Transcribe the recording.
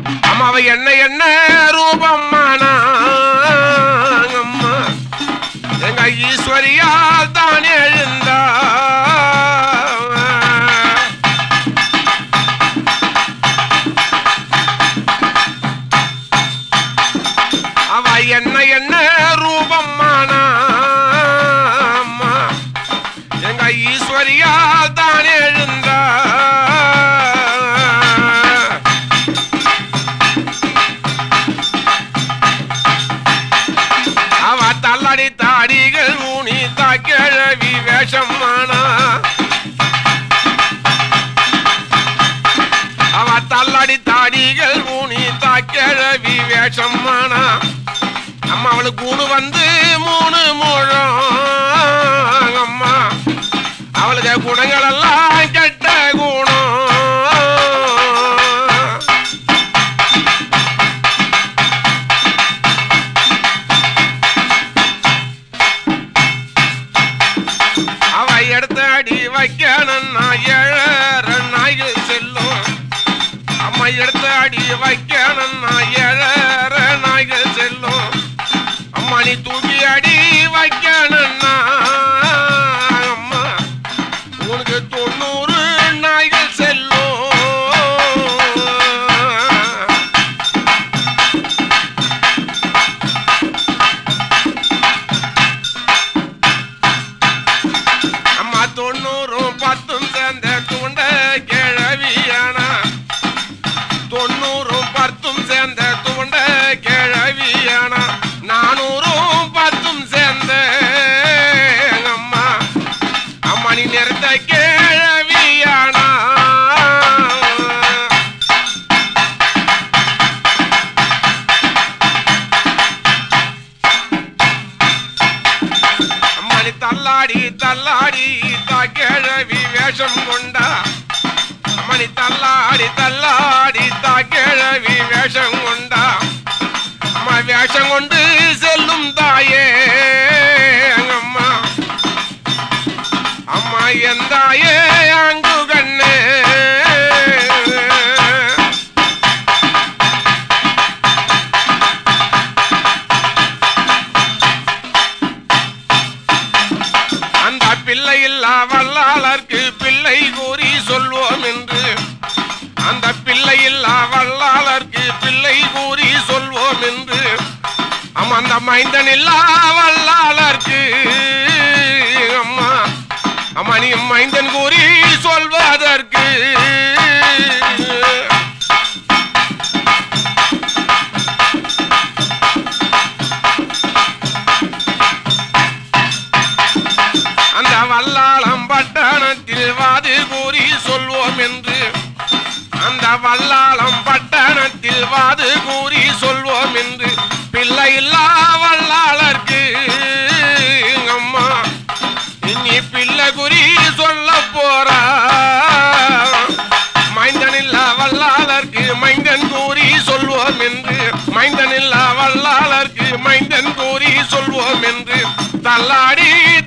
அம்மாவை என்ன என்ன ரூபம்மானா அம்மா எங்க ஈஸ்வரியால் தான் எழுந்தா அவ என்ன என்ன ரூபம்மானா அம்மா எங்க ஈஸ்வரியால் தான் எழுந்தா அவ தள்ளடி தாடிகள் ஊனி தாக்கிழவி வேஷமானா அவ தள்ளடி தாடிகள் ஊனி தாக்கிழவி வேஷமானா அம்மா அவளுக்கு கூடு வந்து மூணு முழம் அம்மா அவளுக்கு குணங்கள் எல்லாம் கெட்ட குணம் அவ எடுத்த அடி வைக்கணும்னா ஏழற நாய்கள் செல்லும் அம்மா எடுத்த அடி வைக்கணும்னா ஏழற நாய்கள் செல்லும் அம்மா நீ தூக்கி அடி வைக்கணும்னா அம்மா உனக்கு தொண்ணூறு நாய்கள் செல்லும் அம்மா தொண்ணூறும் பத்தும் சேர்ந்த துண்ட கிழவியானா தொண்ணூறும் பத்தும் சேர்ந்த துண்ட கிழவியானா நானூறும் பத்தும் சேர்ந்த அம்மா அம்மா நீ நிறுத்த கிழவியானா அம்மணி தள்ளாடி தள்ளாடி தாக்கிழவி வேஷம் கொண்டா அம்மணி தள்ளாடி தள்ளாடி தாக்கிழவி வேஷம் கொண்டா அம்மா வேஷம் கொண்டு செல்லும் தாயே அம்மா அம்மா என் தாயே அங்கு கண்ணே அந்த பிள்ளை இல்லா வல்லாளர்க்கு பிள்ளை கூறி சொல்வோம் என்று அந்த பிள்ளை இல்லா வல்லாளர்க்கு பிள்ளை கூறி சொல்வோம் என்று அம்மா அந்த மைந்தன் இல்லா வல்லாளர்க்கு அம்மா அம்மா நீ மைந்தன் கூறி சொல்வதற்கு அந்த வல்லாளம் பட்டணத்தில் வாது கூறி சொல்வோம் என்று அந்த வல்லாளம் பட்டணத்தில் வாது கூறி சொல்வோம் என்று பிள்ளை இல்லா வல்லாளர்க்கு அம்மா இனி பிள்ளை குறி சொல்ல போறா மைந்தனில்லா வல்லாளர்க்கு மைந்தன் கூறி சொல்வோம் என்று மைந்தனில்லா வல்லாளர்க்கு மைந்தன் கூறி சொல்வோம் என்று தள்ளாடி